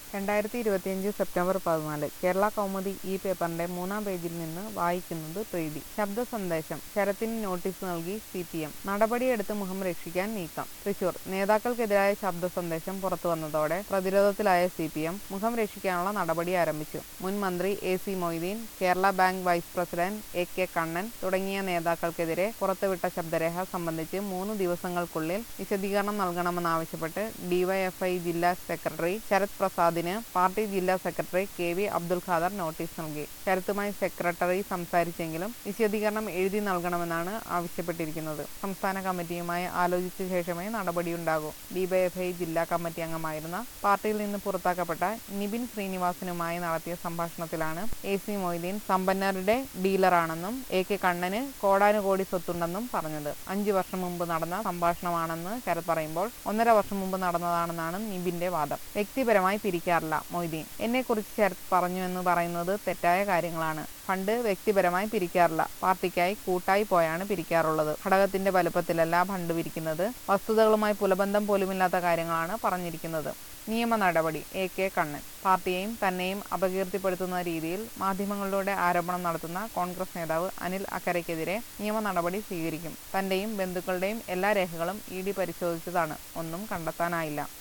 രണ്ടായിരത്തി ഇരുപത്തിയഞ്ച് സെപ്റ്റംബർ പതിനാല് കേരള കൗമുദി ഈ പേപ്പറിന്റെ മൂന്നാം പേജിൽ നിന്ന് വായിക്കുന്നത് പ്രീതി ശബ്ദ സന്ദേശം ശരത്തിന് നോട്ടീസ് നൽകി സി പി എം നടപടിയെടുത്ത് മുഖം രക്ഷിക്കാൻ നീക്കം തൃശൂർ നേതാക്കൾക്കെതിരായ ശബ്ദ സന്ദേശം പുറത്തുവന്നതോടെ പ്രതിരോധത്തിലായ സി പി എം മുഖം രക്ഷിക്കാനുള്ള നടപടി ആരംഭിച്ചു മുൻ മന്ത്രി A C Moideen Kerala bank vice president A K Kannan തുടങ്ങിയ നേതാക്കൾക്കെതിരെ പുറത്തുവിട്ട ശബ്ദരേഖ സംബന്ധിച്ച് മൂന്ന് ദിവസങ്ങൾക്കുള്ളിൽ വിശദീകരണം നൽകണമെന്നാവശ്യപ്പെട്ട് ഡിവൈഎഫ്ഐ ജില്ലാ സെക്രട്ടറി ശരത് പ്രസാദിന് പാർട്ടി ജില്ലാ secretary K V Abdul Khader notice നൽകി ശരത്തുമായി സെക്രട്ടറി സംസാരിച്ചെങ്കിലും വിശദീകരണം എഴുതി നൽകണമെന്നാണ് ആവശ്യപ്പെട്ടിരിക്കുന്നത് സംസ്ഥാന കമ്മിറ്റിയുമായി ആലോചിച്ച ശേഷമേ നടപടിയുണ്ടാകൂ ഡിവൈഎഫ്ഐ ജില്ലാ കമ്മിറ്റി അംഗമായിരുന്ന പാർട്ടിയിൽ നിന്ന് പുറത്താക്കപ്പെട്ട നിബിൻ ശ്രീനിവാസനുമായി നടത്തിയ സംഭാഷണത്തിലാണ് എ സി മൊയ്തീൻ സമ്പന്നരുടെ ഡീലറാണെന്നും എ കെ കണ്ണന് കോടാനുകോടി സ്വത്തുണ്ടെന്നും പറഞ്ഞത് അഞ്ചു വർഷം മുമ്പ് നടന്ന സംഭാഷണമാണെന്ന് ശരത് പറയുമ്പോൾ ഒന്നര വർഷം മുമ്പ് നടന്നതാണെന്നാണ് നിബിന്റെ വാദം വ്യക്തിപരമായി പിരിക്കാറില്ല മൊയ്തീൻ എന്നെക്കുറിച്ച് ശരത് പറഞ്ഞു എന്ന് പറയുന്നത് തെറ്റായ കാര്യങ്ങളാണ് ഫണ്ട് വ്യക്തിപരമായി പിരിക്കാറില്ല പാർട്ടിക്കായി കൂട്ടായി പോയാണ് പിരിക്കാറുള്ളത് ഘടകത്തിന്റെ വലുപ്പത്തിലല്ല ഫണ്ട് പിരിക്കുന്നത് വസ്തുതകളുമായി പുലബന്ധം പോലുമില്ലാത്ത കാര്യങ്ങളാണ് പറഞ്ഞിരിക്കുന്നത് നിയമ നടപടി എ കെ കണ്ണൻ പാർട്ടിയെയും തന്നെയും അപകീർത്തിപ്പെടുത്തുന്ന രീതിയിൽ മാധ്യമങ്ങളിലൂടെ ആരോപണം നടത്തുന്ന കോൺഗ്രസ് നേതാവ് അനിൽ അക്കരയ്ക്കെതിരെ നിയമ നടപടി സ്വീകരിക്കും തന്റെയും ബന്ധുക്കളുടെയും എല്ലാ രേഖകളും ഇ ഡി പരിശോധിച്ചതാണ് ഒന്നും കണ്ടെത്താനായില്ല